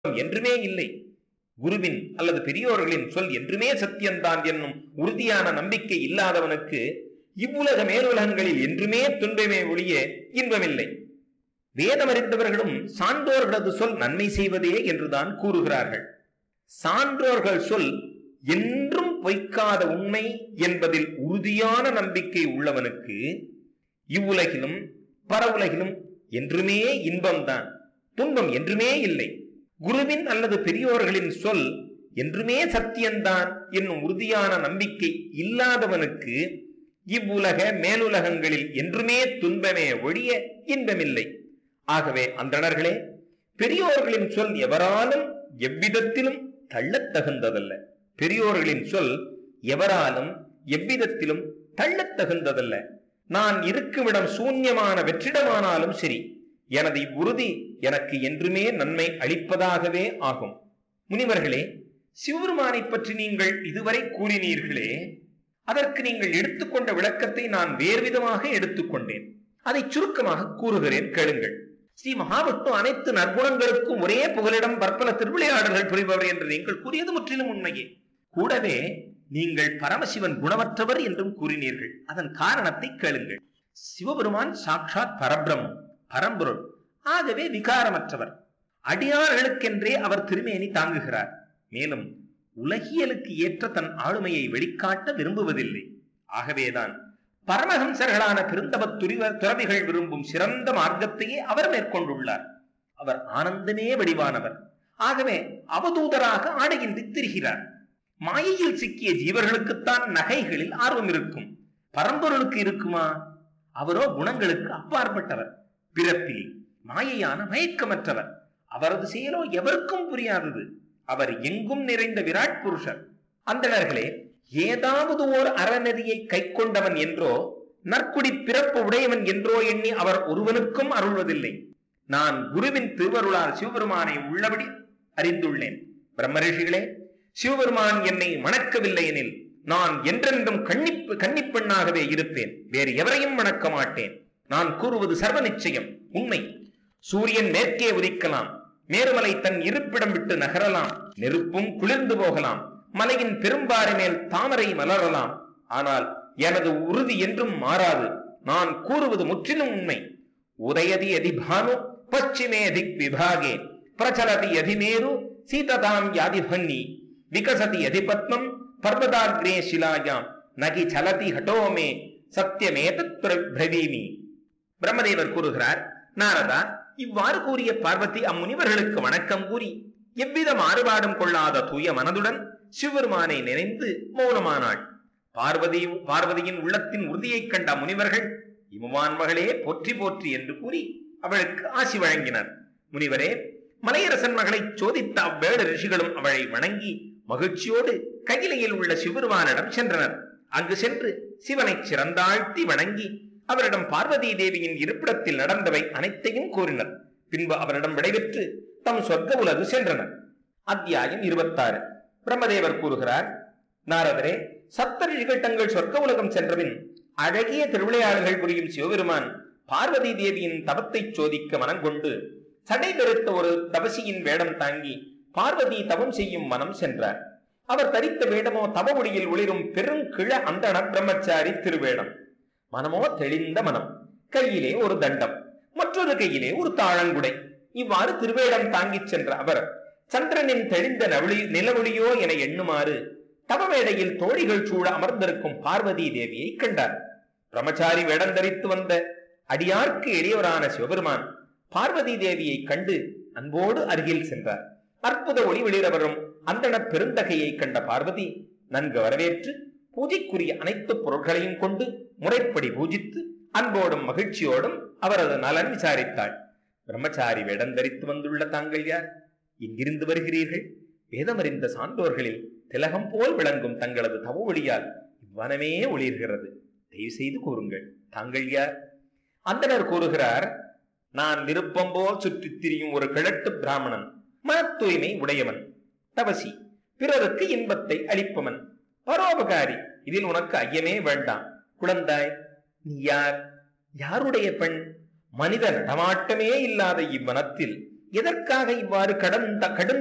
என்றுமே இல்லை குருவின் அல்லது பெரியோர்களின் சொல் என்றுமே சத்தியம்தான் என்னும் உறுதியான நம்பிக்கை இல்லாதவனுக்கு இவ்வுலக மேலுலகங்களில் என்றுமே துன்பமே ஒழிய இன்பமில்லை வேதமறிந்தவர்களும் சான்றோர்களது சொல் நன்மை செய்வதே என்றுதான் கூறுகிறார்கள் சான்றோர்கள் சொல் என்றும் பொய்க்காத உண்மை என்பதில் உறுதியான நம்பிக்கை உள்ளவனுக்கு இவ்வுலகிலும் பரவுலகிலும் என்றுமே இன்பம்தான் துன்பம் என்றுமே இல்லை குருவின் அல்லது பெரியோர்களின் சொல் என்றுமே சத்தியம்தான் என்னும் உறுதியான நம்பிக்கை இல்லாதவனுக்கு இவ்வுலக மேலுலகங்களில் என்றுமே துன்பமே ஒழிய இன்பமில்லை ஆகவே அந்தணர்களே பெரியோர்களின் சொல் எவராலும் எவ்விதத்திலும் தள்ளத் தகுந்ததல்ல பெரியோர்களின் சொல் எவராலும் எவ்விதத்திலும் தள்ளத் தகுந்ததல்ல நான் இருக்குமிடம் சூன்யமான வெற்றிடமானாலும் சரி எனது இவ்வுறுதி எனக்கு என்றுமே நன்மை அளிப்பதாகவே ஆகும் முனிவர்களே சிவபெருமானை பற்றி நீங்கள் இதுவரை கூறினீர்களே அதற்கு நீங்கள் எடுத்துக்கொண்ட விளக்கத்தை நான் வேறு விதமாக எடுத்துக்கொண்டேன் அதை சுருக்கமாக கூறுகிறேன் கேளுங்கள் ஸ்ரீ மகாவிஷ்ணு அனைத்து நற்குணங்களுக்கும் ஒரே புகலிடம் பற்பல திருவிளையாடல்கள் புரிபவர் என்று நீங்கள் கூறியது முற்றிலும் உண்மையே கூடவே நீங்கள் பரமசிவன் குணமற்றவர் என்றும் கூறினீர்கள் அதன் காரணத்தை கேளுங்கள் சிவபெருமான் சாட்சாத் பரபிரமம் பரம்பொருள் ஆகவே விகாரமற்றவர் அடியார்களுக்கென்றே அவர் திருமேனி தாங்குகிறார் மேலும் உலகியலுக்கு ஏற்ற தன் ஆளுமையை வெளிக்காட்ட விரும்புவதில்லை ஆகவேதான் பரமஹம்சர்களான பெருந்தவ துரிவர் துறவிகள் விரும்பும் சிறந்த மார்க்கத்தையே அவர் மேற்கொண்டுள்ளார் அவர் ஆனந்தமே வடிவானவர் ஆகவே அவதூதராக ஆடையின்றி திரிகிறார் மாயையில் சிக்கிய ஜீவர்களுக்குத்தான் நகைகளில் ஆர்வம் இருக்கும் பரம்பொருளுக்கு இருக்குமா அவரோ குணங்களுக்கு அப்பாற்பட்டவர் பிறப்பில் மாயையான மயக்கமற்றவர் அவரது செயலோ எவருக்கும் புரியாதது அவர் எங்கும் நிறைந்த விராட் புருஷர் அந்தணர்களே ஏதாவது ஓர் அறநெறியை கை கொண்டவன் என்றோ நற்குடி பிறப்பு உடையவன் என்றோ எண்ணி அவர் ஒருவனுக்கும் அருள்வதில்லை நான் குருவின் திருவருளால் சிவபெருமானை உள்ளபடி அறிந்துள்ளேன் பிரம்மரிஷிகளே சிவபெருமான் என்னை மணக்கவில்லை எனில் நான் என்றென்றும் கண்ணிப்பு கன்னிப்பெண்ணாகவே இருப்பேன் வேறு எவரையும் மணக்க மாட்டேன் நான் கூறுவது சர்வ நிச்சயம் உண்மை சூரியன் மேற்கே உதிக்கலாம் மேருமலை தன் இருப்பிடம் விட்டு நகரலாம் நெருப்பும் குளிர்ந்து போகலாம் மலையின் பெரும்பாறை மேல் தாமரை மலரலாம் ஆனால் எனது உறுதி என்றும் மாறாது நான் கூறுவது முற்றிலும் உண்மை உதயதி யதி பானு பశ్చిమే திக் விபாகே பிரச்சலதி யதி மேரு சீததாம் யாதி பன்னி விகசதி யதி பத்மம் பர்வதாக்ரே சிலாயாம் நகி சலதி ஹட்டோமே சத்தியமேதத் பிரவீமி பிரம்மதேவர் கூறுகிறார் நாரதா இவ்வாறு கூறிய பார்வதி அம்முனிவர்களுக்கு வணக்கம் கூறி எவ்வித மாறுபாடும் கொள்ளாத தூய மனதுடன் சிவபெருமானை நினைந்து மௌனமானாள் பார்வதி பார்வதியின் உள்ளத்தின் உறுதியைக் கண்ட முனிவர்கள் இமுவான் மகளே போற்றி போற்றி என்று கூறி அவளுக்கு ஆசி வழங்கினர் முனிவரே மலையரசன் மகளை சோதித்த அவ்வேடு ரிஷிகளும் அவளை வணங்கி மகிழ்ச்சியோடு கையிலையில் உள்ள சிவபெருமானிடம் சென்றனர் அங்கு சென்று சிவனை சிறந்தாழ்த்தி வணங்கி அவரிடம் பார்வதி தேவியின் இருப்பிடத்தில் நடந்தவை அனைத்தையும் கூறினர் பின்பு அவரிடம் விடைபெற்று தம் சொர்க்க உலகு சென்றனர் அத்தியாயம் இருபத்தாறு பிரம்மதேவர் கூறுகிறார் நாரதரே சப்தரிஷிகள் தங்கள் சொர்க்க உலகம் சென்றபின் அழகிய திருவிளையாடுகள் புரியும் சிவபெருமான் பார்வதி தேவியின் தவத்தை சோதிக்க மனங்கொண்டு சடை பெருத்த ஒரு தபசியின் வேடம் தாங்கி பார்வதி தவம் செய்யும் மனம் சென்றார் அவர் தரித்த வேடமோ தவமுடியில் ஒளிரும் பெருங்கிழ அந்தண பிரம்மச்சாரி திருவேடம் மனமோ தெளிந்த மனம் கையிலே ஒரு தண்டம் மற்றொரு கையிலே ஒரு தாழங்குடை இவ்வாறு திருவேடம் தாங்கிச் சென்ற அவர் சந்திரனின் தெளிந்த நவளி நிலவொளியோ என எண்ணுமாறு தவமேடையில் தோழிகள் சூழ அமர்ந்திருக்கும் பார்வதி தேவியை கண்டார் பிரம்மச்சாரி வேடம் தரித்து வந்த அடியார்க்கு எளியவரான சிவபெருமான் பார்வதி தேவியை கண்டு அன்போடு அருகில் சென்றார் அற்புத ஒளி வெளிரவரும் அந்தண பெருந்தகையை கண்ட பார்வதி நன்கு வரவேற்று பூஜைக்குரிய அனைத்து பொருட்களையும் கொண்டு முறைப்படி பூஜித்து அன்போடும் மகிழ்ச்சியோடும் அவரது நலன் விசாரித்தாள் பிரம்மச்சாரி வேடம் தரித்து வந்துள்ள தாங்கள் யார் எங்கிருந்து வருகிறீர்கள் வேதமறிந்த சான்றோர்களில் திலகம் போல் விளங்கும் தங்களது தவ ஒளியால் இவ்வனமே ஒளிர்கிறது தயவு செய்து கூறுங்கள் தாங்கள் யார் அந்தனர் கூறுகிறார் நான் விருப்பம் போல் சுற்றித் திரியும் ஒரு கிழட்டு பிராமணன் மன தூய்மை உடையவன் தவசி பிறருக்கு இன்பத்தை அளிப்பவன் பரோபகாரி இதில் உனக்கு ஐயமே வேண்டாம் குழந்தாய் நீ யார் யாருடைய பெண் மனித நடமாட்டமே இல்லாத இவ்வனத்தில் எதற்காக இவ்வாறு கடும் த- கடும்